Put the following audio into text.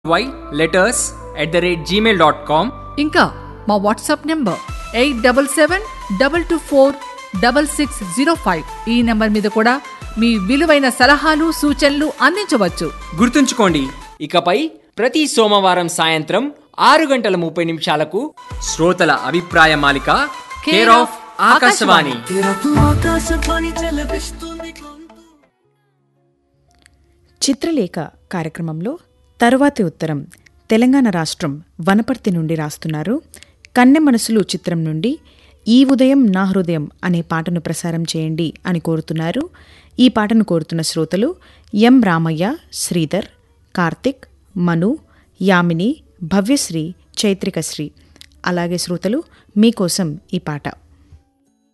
why letters at the rate Gmail dot com ఇంకా మా WhatsApp number eight double seven double two four double six zero five ఈ number మీద కూడా మీ విలువైన సలహాలు సూచనలు అందించవచ్చు గుర్తుంచుకోండి ఇకపై ప్రతి సోమవారం సాయంత్రం ఆరు గంటల ముప్పై నిమిషాలకు శ్రోతల అభిప్రాయ మాలిక కేర్ ఆఫ్ ఆకాశవాణి చిత్రలేఖ కార్యక్రమంలో తరువాతి ఉత్తరం తెలంగాణ రాష్ట్రం వనపర్తి నుండి రాస్తున్నారు కన్నె మనసులు చిత్రం నుండి ఈ ఉదయం నా హృదయం అనే పాటను ప్రసారం చేయండి అని కోరుతున్నారు ఈ పాటను కోరుతున్న శ్రోతలు ఎం రామయ్య శ్రీధర్ కార్తిక్ మను యామిని భవ్యశ్రీ చైత్రికశ్రీ అలాగే శ్రోతలు మీకోసం ఈ పాట